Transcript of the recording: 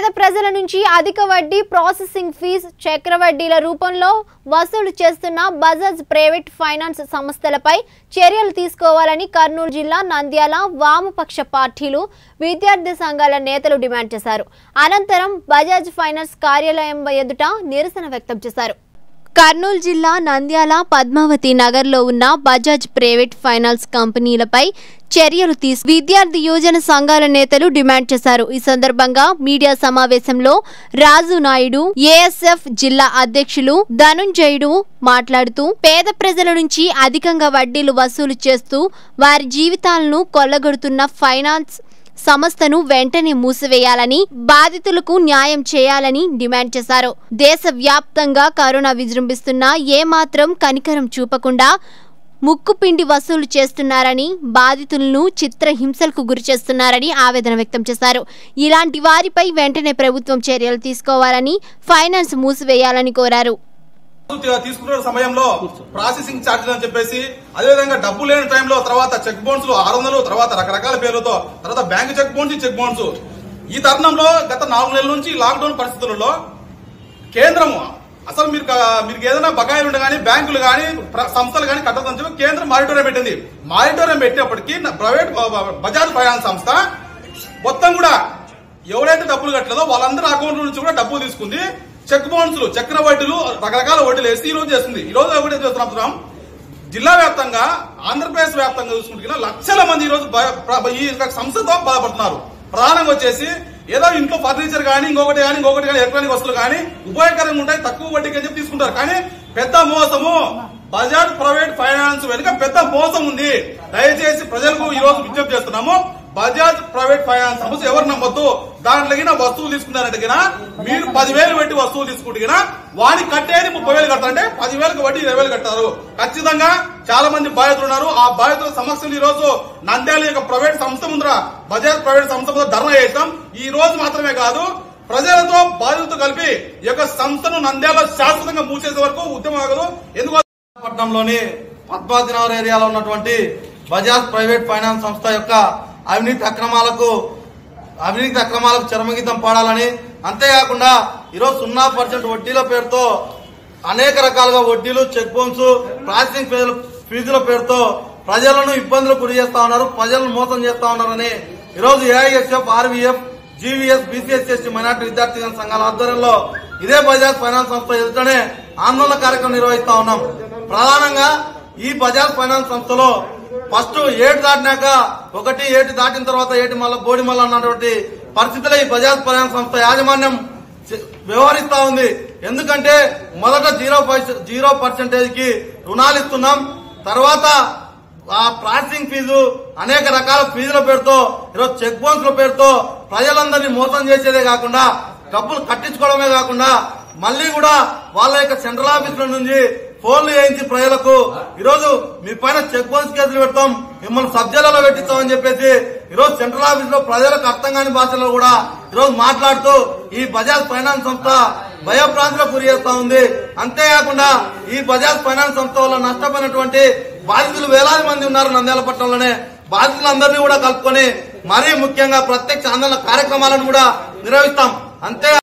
ప్రజల నుంచి అధిక వడ్డీ ప్రాసెసింగ్ ఫీజ్ చక్రవడ్డీల రూపంలో వసూలు చేస్తున్న బజాజ్ ప్రైవేట్ ఫైనాన్స్ సంస్థలపై చర్యలు తీసుకోవాలని కర్నూలు జిల్లా నంద్యాల వామపక్ష పార్టీలు విద్యార్థి సంఘాల నేతలు డిమాండ్ చేశారు అనంతరం బజాజ్ ఫైనాన్స్ కార్యాలయం ఎదుట నిరసన వ్యక్తం చేశారు కర్నూలు జిల్లా నంద్యాల పద్మావతి నగర్లో ఉన్న బజాజ్ ప్రైవేట్ ఫైనాన్స్ కంపెనీలపై చర్యలు తీసు విద్యార్థి యువజన సంఘాల నేతలు డిమాండ్ చేశారు ఈ సందర్భంగా మీడియా సమావేశంలో రాజు నాయుడు ఏఎస్ఎఫ్ జిల్లా అధ్యక్షులు ధనుంజయుడు మాట్లాడుతూ పేద ప్రజల నుంచి అధికంగా వడ్డీలు వసూలు చేస్తూ వారి జీవితాలను కొల్లగొడుతున్న ఫైనాన్స్ సంస్థను వెంటనే మూసివేయాలని బాధితులకు న్యాయం చేయాలని డిమాండ్ చేశారు దేశవ్యాప్తంగా కరోనా విజృంభిస్తున్నా ఏమాత్రం కనికరం చూపకుండా ముక్కుపిండి వసూలు చేస్తున్నారని బాధితులను చిత్రహింసలకు గురి చేస్తున్నారని ఆవేదన వ్యక్తం చేశారు ఇలాంటి వారిపై వెంటనే ప్రభుత్వం చర్యలు తీసుకోవాలని ఫైనాన్స్ మూసివేయాలని కోరారు తీ- తీసుకున్న సమయంలో ప్రాసెసింగ్ ఛార్జీలు అని చెప్పేసి అదేవిధంగా డబ్బు లేని టైంలో తర్వాత చెక్ బౌన్స్ ఆరు వందలు తర్వాత రకరకాల పేర్లతో తర్వాత bank check bounce check bounce ఈ తరుణంలో గత నాలుగు నెలల నుంచి లాక్డౌన్ పరిస్థితులలో కేంద్రము అసలు మీరు క- మీకు ఏదైనా బకాయిలు ఉండే కానీ బ్యాంకులు కానీ ప్ర- సంస్థలు కానీ కట్టదని చెప్పి కేంద్రం మానిటోరియం పెట్టింది మానిటోరియం పెట్టినప్పటికీ నా ప్రైవేట్ బ- బ- బజాజ్ ఫైనాన్స్ సంస్థ మొత్తం కూడా ఎవరైతే డబ్బులు కట్టలేదో వాళ్ళందరి అకౌంట్ నుంచి కూడా డబ్బులు తీసుకుంది చెక్ బౌన్స్లు చక్ర వడ్డీలు రకరకాల వడ్డీలు వేసి ఈ రోజు చేస్తుంది ఈ రోజు ఒకటి చేస్తున్నాం జిల్లా వ్యాప్తంగా ఆంధ్రప్రదేశ్ వ్యాప్తంగా చూసుకుంటే లక్షల మంది ఈ రోజు భయ- ప్ర- ఈ యొక్క సంస్థతో బాధపడుతున్నారు ప్రధానంగా వచ్చేసి ఏదో ఇంట్లో ఫర్నిచర్ కానీ ఇంకొకటి కానీ ఇంకొకటి కానీ ఎలక్ట్రానిక్ వస్తువులు కానీ ఉపయోగకరంగా ఉంటాయి తక్కువ వడ్డీకి అని చెప్పి తీసుకుంటారు కానీ పెద్ద మోసము బజాజ్ ప్రైవేట్ ఫైనాన్స్ వెనుక పెద్ద మోసం ఉంది దయచేసి ప్రజలకు ఈ రోజు విజ్ఞప్తి చేస్తున్నాము బజాజ్ ప్రైవేట్ ఫైనాన్స్ సంస్థ ఎవరు నమ్మొద్దు దాంట్లో గిన వస్తువులు తీసుకున్నారంటే గిన మీరు పదివేలు పెట్టి వస్తువులు తీసుకుంటే గిన వాడి కట్టేది ముప్పై వేలు కడతారంటే పదివేలకు వడ్డీ ఇరవై వేలు కట్టారు ఖచ్చితంగా చాలా మంది బాధితులు ఉన్నారు ఆ బాధితుల సమస్యలు ఈ రోజు నంద్యాల యొక్క ప్రైవేట్ సంస్థ ముందర బజాజ్ ప్రైవేట్ సంస్థ ముందర ధర్నా చేసాం ఈ రోజు మాత్రమే కాదు ప్రజలతో బాధితులతో కలిపి ఈ యొక్క సంస్థను నంద్యాల శాశ్వతంగా మూసేసే వరకు ఉద్యమం ఆగదు ఎందుకు పట్టణంలోని పద్మావతినగర్ ఏరియాలో ఉన్నటువంటి బజాజ్ ప్రైవేట్ ఫైనాన్స్ సంస్థ యొక్క అవినీతి అక్రమాలకు అవినీతి అక్రమాలకు చరమగీతం పాడాలని అంతేకాకుండా ఈరోజు సున్నా పర్సెంట్ వడ్డీల పేరుతో అనేక రకాలుగా వడ్డీలు చెక్ బౌన్స్ ప్రాసెసింగ్ ఫీజుల ఫీజుల పేరుతో ప్రజలను ఇబ్బందులకు గురి చేస్తా ఉన్నారు ప్రజలను మోసం చేస్తా ఉన్నారని ఈరోజు AISF RVF GVS BCS ST minority విద్యార్థి సంఘాల ఆధ్వర్యంలో ఇదే బజాజ్ ఫైనాన్స్ సంస్థ ఎదుటనే ఆందోళన కార్యక్రమం నిర్వహిస్తా ఉన్నాం ప్రధానంగా ఈ బజాజ్ ఫైనాన్స్ సంస్థలో ఫస్ట్ ఏటు దాటినాక ఒకటి ఏటి దాటిన తర్వాత ఏటి మళ్ళా బోడి మళ్ళా అన్నటువంటి పరిస్థితుల్లో ఈ బజాజ్ ఫైనాన్స్ సంస్థ యాజమాన్యం చే- వ్యవహరిస్తా ఉంది ఎందుకంటే మొదట జీరో పర్సె- జీరో పర్సెంటేజ్ కి రుణాలు ఇస్తున్నాం తర్వాత ఆ ప్రాసెసింగ్ ఫీజు అనేక రకాల ఫీజుల పేరుతో ఈరోజు చెక్ బౌన్స్ల పేరుతో ప్రజలందరినీ మోసం చేసేదే కాకుండా డబ్బులు కట్టించుకోవడమే కాకుండా మళ్ళీ కూడా వాళ్ళ యొక్క సెంట్రల్ ఆఫీసుల నుంచి ఫోన్లు వేయించి ప్రజలకు ఈరోజు మీ పైన చెక్ బౌన్స్ కేసులు పెడతాం మిమ్మల్ని సబ్జెక్టులలో పెట్టిస్తామని చెప్పేసి ఈరోజు సెంట్రల్ ఆఫీస్ లో ప్రజలకు అర్థం కాని భాషలో కూడా ఈరోజు మాట్లాడుతూ ఈ బజాజ్ ఫైనాన్స్ సంస్థ భయభ్రాంతులకు గురి చేస్తా ఉంది అంతేకాకుండా ఈ బజాజ్ ఫైనాన్స్ సంస్థ వల్ల నష్టపోయినటువంటి బాధితులు వేలాది మంది ఉన్నారు నంద్యాల పట్టణంలోనే బాధితులందరినీ కూడా కలుపుకొని మరీ ముఖ్యంగా ప్రత్యక్ష ఆందోళన కార్యక్రమాలను కూడా నిర్వహిస్తాం అంతే